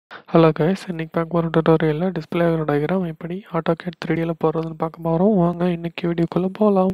hello guys இன்னைக்கு பார்க்க போகிற டுட்டோரியலில் டிஸ்பிளே டயக்ராம் எப்படி ஆட்டோ கேட் த்ரீடியில் போடுறதுன்னு பார்க்க போகிறோம் வாங்க இன்னைக்கு வீடியோக்குள்ளே போகலாம்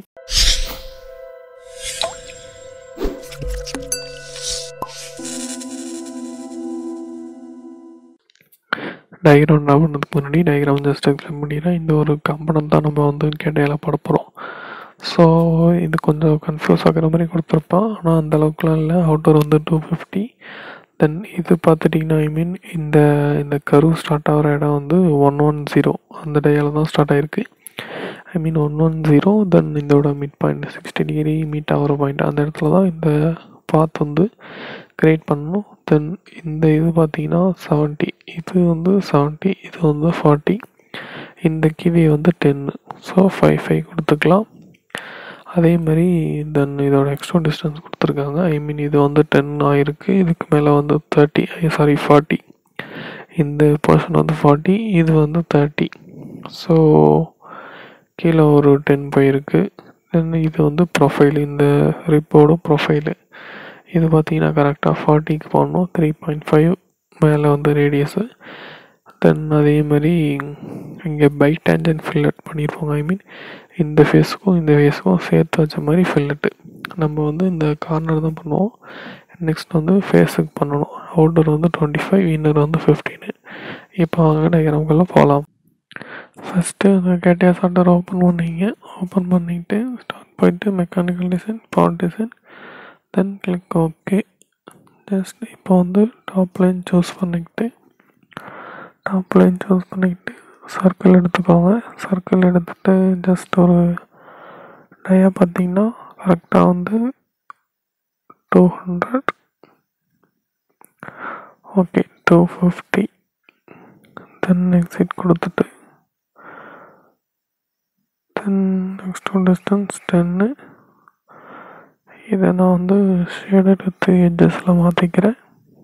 டயக்ராம் நான் பண்ணதுக்கு முன்னாடி டயக்ராம் ஜஸ்ட் எக்ஸ்பிளைன் பண்ணிடுறேன் இந்த ஒரு காம்பனண்ட் தான் நம்ம வந்து கேட்டையில் போட போகிறோம் ஸோ இது கொஞ்சம் கன்ஃபியூஸ் ஆகிற மாதிரி கொடுத்துருப்பான் ஆனால் அந்த அளவுக்குலாம் இல்லை அவுட்டர் வந்து டூ ஃபிஃப்டி தென் இது பார்த்துட்டிங்கன்னா ஐ மீன் இந்த இந்த கரு ஸ்டார்ட் ஆகிற இடம் வந்து ஒன் ஒன் ஜீரோ அந்த டேயில் தான் ஸ்டார்ட் ஆகிருக்கு I mean one one zero then இதோட mid point sixty degree meet ஆகிற பாயிண்ட் அந்த இடத்துல தான் இந்த பாத் வந்து க்ரியேட் பண்ணணும் தென் இந்த இது பார்த்தீங்கன்னா செவன்ட்டி இது வந்து செவன்ட்டி இது வந்து ஃபார்ட்டி இந்த கிவி வந்து டென்னு ஸோ ஃபைவ் ஃபைவ் கொடுத்துக்கலாம் அதே மாதிரி தென் இதோட எக்ஸ்ட்ரா டிஸ்டன்ஸ் கொடுத்துருக்காங்க ஐ மீன் இது வந்து டென் ஆயிருக்கு இதுக்கு மேலே வந்து தேர்ட்டி சாரி ஃபார்ட்டி இந்த போர்ஷன் வந்து ஃபார்ட்டி இது வந்து தேர்ட்டி ஸோ கீழே ஒரு டென் போயிருக்கு தென் இது வந்து ப்ரொஃபைல் இந்த ரிப்போட ப்ரொஃபைலு இது பார்த்தீங்கன்னா கரெக்டாக ஃபார்ட்டிக்கு போடணும் த்ரீ பாயிண்ட் ஃபைவ் மேலே வந்து ரேடியஸு தென் அதே மாதிரி இங்கே பை டேஞ்சன் ஃபில்லட் பண்ணியிருப்பாங்க ஐ மீன் இந்த ஃபேஸுக்கும் இந்த ஃபேஸுக்கும் சேர்த்து வச்ச மாதிரி ஃபில்லட்டு நம்ம வந்து இந்த கார்னர் தான் பண்ணுவோம் நெக்ஸ்ட் வந்து ஃபேஸுக்கு பண்ணணும் அவுட்டர் வந்து டுவெண்ட்டி ஃபைவ் இன்னர் வந்து ஃபிஃப்டீனு இப்போ அவங்க டயக்ராம்குள்ளே போகலாம் ஃபஸ்ட்டு அந்த கேட்டியா சார்டர் ஓப்பன் பண்ணிங்க ஓப்பன் பண்ணிவிட்டு ஸ்டார்ட் போயிட்டு mechanical design power design then click okay just இப்போ வந்து டாப் லைன் சூஸ் பண்ணிக்கிட்டு டாப் லைன் சூஸ் பண்ணிக்கிட்டு சர்க்கிள் எடுத்துக்கோங்க சர்க்கிள் எடுத்துகிட்டு ஜஸ்ட் ஒரு டயா பார்த்தீங்கன்னா கரெக்டாக வந்து two hundred okay two fifty then exit கொடுத்துட்டு தென் நெக்ஸ்ட் டிஸ்டன்ஸ் டென்னு இதை நான் வந்து ஷேட் எடுத்து எட்ஜஸில் மாற்றிக்கிறேன்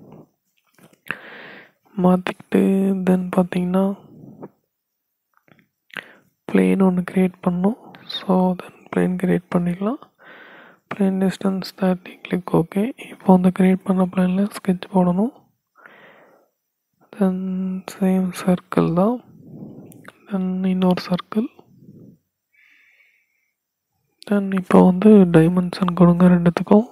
மாற்றிக்கிட்டு தென் பார்த்தீங்கன்னா பிளேன் ஒன்று க்ரியேட் பண்ணோம் ஸோ தென் பிளேன் க்ரியேட் பண்ணிடலாம் plane distance thirty click okay இப்போ வந்து க்ரியேட் பண்ண பிளேனில் ஸ்கெட்ச் போடணும் தென் சேம் சர்க்கிள் தான் தென் இன்னொரு சர்க்கிள் தென் இப்போ வந்து டைமென்ஷன் கொடுங்க ரெண்டுத்துக்கும்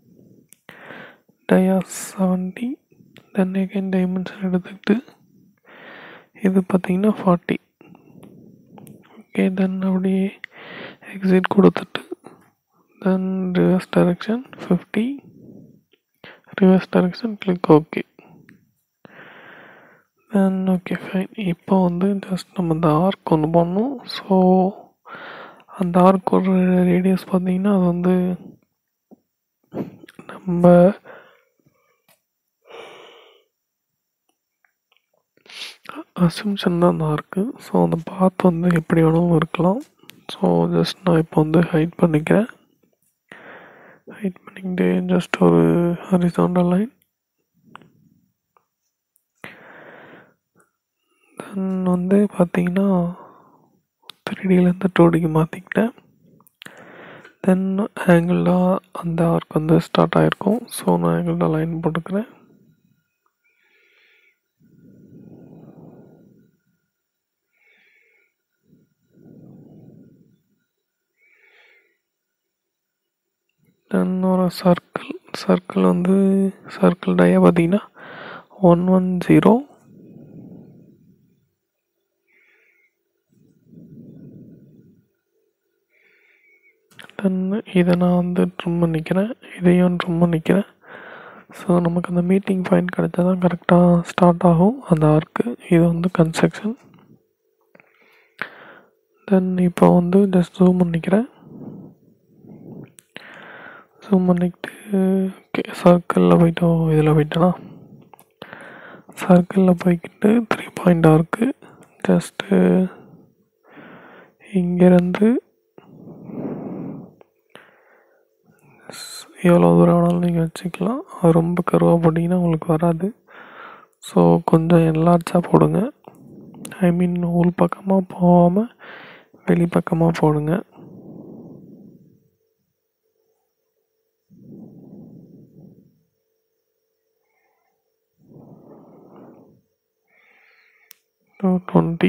dia seventy then again dimension எடுத்துக்கிட்டு இது பார்த்தீங்கன்னா ஃபார்ட்டி ஓகே தென் அப்படியே எக்ஸிட் கொடுத்துட்டு then reverse direction fifty reverse direction click okay then okay fine இப்போ வந்து ஜஸ்ட் நம்ம இந்த ஆர்க் ஒன்று பண்ணோம் ஸோ அந்த ஆர்க் ஒரு ரேடியஸ் பார்த்தீங்கன்னா அது வந்து நம்ம அசம்ஷன் தான் அந்த ஆர்க்கு ஸோ அந்த பாத் வந்து எப்படி வேணாலும் இருக்கலாம் ஸோ ஜஸ்ட் நான் இப்போ வந்து ஹைட் பண்ணிக்கிறேன் ஹைட் பண்ணிக்கிட்டு ஜஸ்ட் ஒரு ஹரிசாண்டல் லைன் தென் வந்து பார்த்தீங்கன்னா த்ரீடியிலேருந்து டூ டிக்கு மாற்றிக்கிட்டேன் தென் ஆங்கிளாக அந்த ஆர்க் வந்து ஸ்டார்ட் ஆகிருக்கும் ஸோ நான் ஆங்கிள்டாக லைன் போட்டுக்கிறேன் தென் ஒரு சர்க்கிள் சர்க்கிள் வந்து சர்க்கிள் டயா பார்த்தீங்கன்னா ஒன் ஒன் ஜீரோ தென் இதை நான் வந்து ட்ரிம் பண்ணிக்கிறேன் இதையும் ட்ரிம் பண்ணிக்கிறேன் ஸோ நமக்கு அந்த மீட்டிங் பாயிண்ட் கிடச்சா தான் கரெக்டாக ஸ்டார்ட் ஆகும் அந்த ஆர்க்கு இது வந்து கன்ஸ்ட்ரக்ஷன் தென் இப்போ வந்து ஜஸ்ட் ஜூம் பண்ணிக்கிறேன் ஜூம் பண்ணிக்கிட்டு ஓகே சர்க்கிளில் போயிட்டோம் இதில் போயிட்டேனா சர்க்கிளில் போய்கிட்டு த்ரீ பாயிண்ட் ஆர்க்கு ஜஸ்ட்டு இங்கேருந்து எவ்வளோ தூரம் வேணாலும் நீங்கள் வச்சுக்கலாம் அது ரொம்ப கருவாக போட்டிங்கன்னா உங்களுக்கு வராது ஸோ கொஞ்சம் என்லார்ஜாக போடுங்க ஐ மீன் உள் பக்கமாக போகாமல் வெளி பக்கமாக போடுங்க டூ டுவெண்ட்டி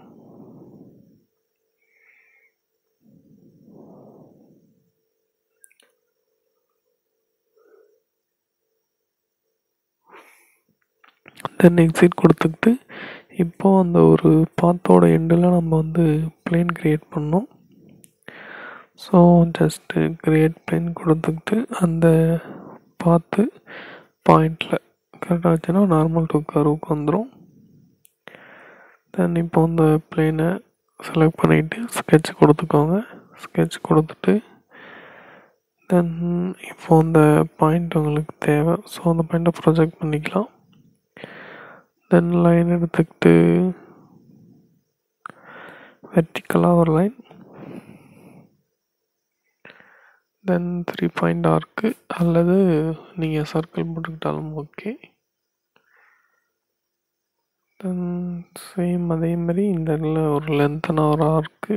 தென் எக்ஸிட் கொடுத்துக்கிட்டு இப்போ அந்த ஒரு பாத்தோட எண்டில் நம்ம வந்து பிளேன் க்ரியேட் பண்ணோம் ஸோ ஜஸ்ட்டு க்ரியேட் பிளேன் கொடுத்துக்கிட்டு அந்த பார்த்து பாயிண்டில் கரெக்டாக வச்சுன்னா நார்மல் டு கருவுக்கு வந்துடும் தென் இப்போ அந்த பிளேனை செலக்ட் பண்ணிவிட்டு ஸ்கெட்ச் கொடுத்துக்கோங்க ஸ்கெட்ச் கொடுத்துட்டு தென் இப்போ அந்த பாயிண்ட் உங்களுக்கு தேவை ஸோ அந்த பாயிண்ட்டை ப்ரொஜெக்ட் பண்ணிக்கலாம் தென் லைன் எடுத்துக்கிட்டு வெர்டிக்கலாக ஒரு line then three point arc அல்லது நீங்கள் சர்க்கிள் போட்டுக்கிட்டாலும் ஓகே தென் சேம் அதே மாதிரி இந்த இடத்துல ஒரு லென்த்தான ஒரு ஆர்க்கு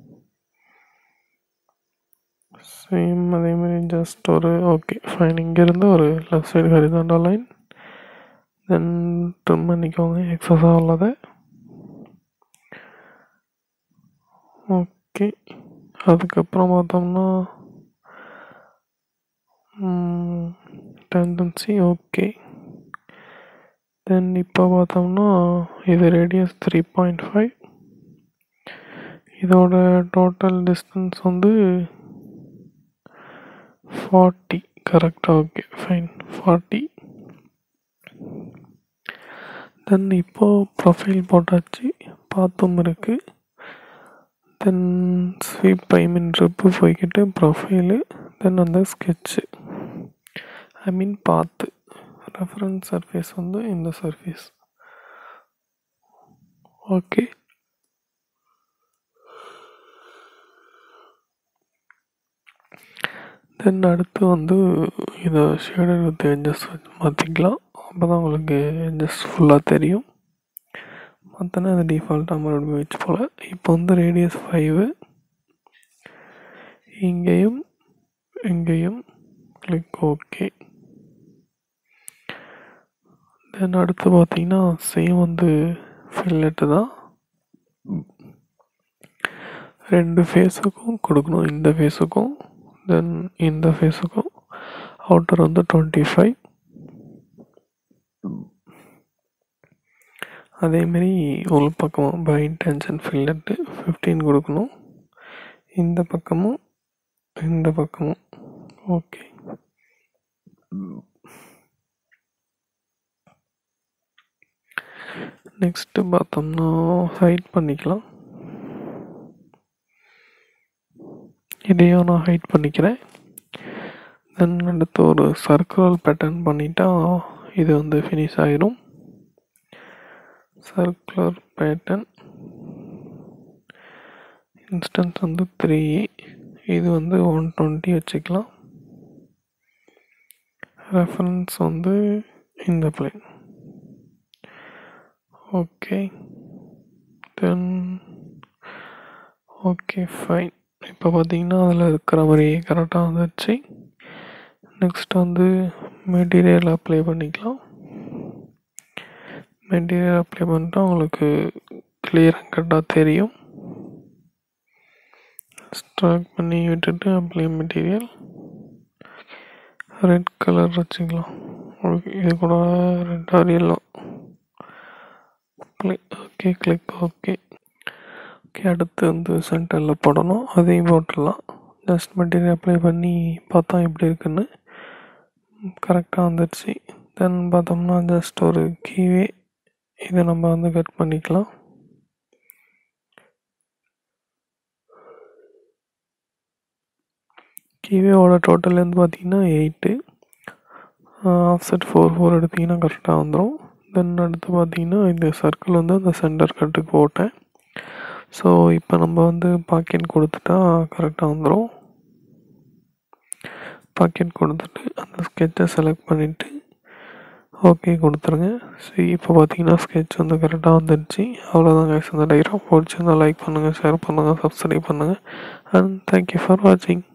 சேம் அதே மாதிரி ஜஸ்ட் ஒரு ஓகே ஃபைன் இங்கேருந்து ஒரு லெஃப்ட் சைடு ஹரிதாண்டா லைன் தென் ட்ரிம் பண்ணிக்கோங்க எக்ஸஸாக உள்ளதை ஓகே அதுக்கப்புறம் பார்த்தோம்னா டெண்டன்சி ஓகே தென் இப்போ பார்த்தோம்னா இது ரேடியஸ் த்ரீ பாயிண்ட் ஃபைவ் இதோட டோட்டல் டிஸ்டன்ஸ் வந்து ஃபார்ட்டி கரெக்டாக ஓகே ஃபைன் ஃபார்ட்டி தென் இப்போது ப்ரொஃபைல் போட்டாச்சு பார்த்தும் இருக்குது then sweep I mean trip போய்கிட்டு ப்ரொஃபைலு தென் அந்த ஸ்கெட்சு ஐ மீன் பார்த்து ரெஃபரன்ஸ் சர்ஃபேஸ் வந்து இந்த சர்ஃபேஸ் ஓகே தென் அடுத்து வந்து இதை ஷேடர் வித் எட்ஜஸ் மாற்றிக்கலாம் அப்போ தான் உங்களுக்கு எட்ஜஸ் ஃபுல்லாக தெரியும் மற்றனா அது டிஃபால்ட்டாக மறுபடியும் வச்சு போல் இப்போ வந்து ரேடியஸ் ஃபைவு இங்கேயும் இங்கேயும் கிளிக் ஓகே தென் அடுத்து பார்த்தீங்கன்னா சேம் வந்து ஃபில்லெட்டு தான் ரெண்டு ஃபேஸுக்கும் கொடுக்கணும் இந்த ஃபேஸுக்கும் தென் இந்த ஃபேஸுக்கும் அவுட்டர் வந்து டுவெண்ட்டி ஃபைவ் அதேமாரி உள் பக்கமும் பை இன்டென்ஷன் ஃபில்லட்டு ஃபிஃப்டீன் கொடுக்கணும் இந்த பக்கமும் இந்த பக்கமும் ஓகே நெக்ஸ்ட்டு பார்த்தோம்னா ஹைட் பண்ணிக்கலாம் இதையும் நான் ஹைட் பண்ணிக்கிறேன் தென் அடுத்து ஒரு சர்க்குலர் பேட்டர்ன் பண்ணிட்டா இது வந்து ஃபினிஷ் ஆயிரும் சர்க்குலர் பேட்டர்ன் இன்ஸ்டன்ஸ் வந்து த்ரீ இது வந்து ஒன் டுவெண்ட்டி வச்சுக்கலாம் ரெஃபரன்ஸ் வந்து இந்த plane okay then okay fine இப்போ பார்த்தீங்கன்னா அதில் இருக்கிற மாதிரியே கரெக்டாக வந்துடுச்சு நெக்ஸ்ட் வந்து மெட்டீரியல் அப்ளை பண்ணிக்கலாம் மெட்டீரியல் அப்ளை பண்ணிட்டா உங்களுக்கு கிளியராக கரெக்டாக தெரியும் ஸ்டார்ட் பண்ணி விட்டுட்டு அப்ளை மெட்டீரியல் ரெட் கலர் வச்சுக்கலாம் ஓகே இது கூட red or yellow click okay click okay okay அடுத்து வந்து சென்டரில் போடணும் அதையும் போட்டுடலாம் ஜஸ்ட் மெட்டீரியல் அப்ளை பண்ணி பார்த்தா எப்படி இருக்குன்னு கரெக்டாக வந்துடுச்சு தென் பார்த்தோம்னா ஜஸ்ட் ஒரு கீவே இதை நம்ம வந்து கட் பண்ணிக்கலாம் கீவேவோட டோட்டல் வந்து பார்த்தீங்கன்னா எயிட்டு ஆஃப்செட் ஃபோர் ஃபோர் எடுத்திங்கன்னா கரெக்டாக வந்துடும் தென் அடுத்து பார்த்தீங்கன்னா இந்த சர்க்கிள் வந்து அந்த சென்டர் கட்டுக்கு போட்டேன் ஸோ இப்போ நம்ம வந்து பாக்கெட் கொடுத்துட்டா கரெக்டாக வந்துடும் பாக்கெட் கொடுத்துட்டு அந்த ஸ்கெட்சை செலக்ட் பண்ணிவிட்டு ஓகே கொடுத்துருங்க சரி இப்போ பார்த்தீங்கன்னா ஸ்கெட்ச் வந்து கரெக்டாக வந்துடுச்சு அவ்வளோதான் கைஸ் அந்த டைக்ராம் பிடிச்சிருந்தா லைக் பண்ணுங்கள் ஷேர் பண்ணுங்கள் சப்ஸ்கிரைப் பண்ணுங்கள் அண்ட் தேங்க்யூ ஃபார் வாட்சிங்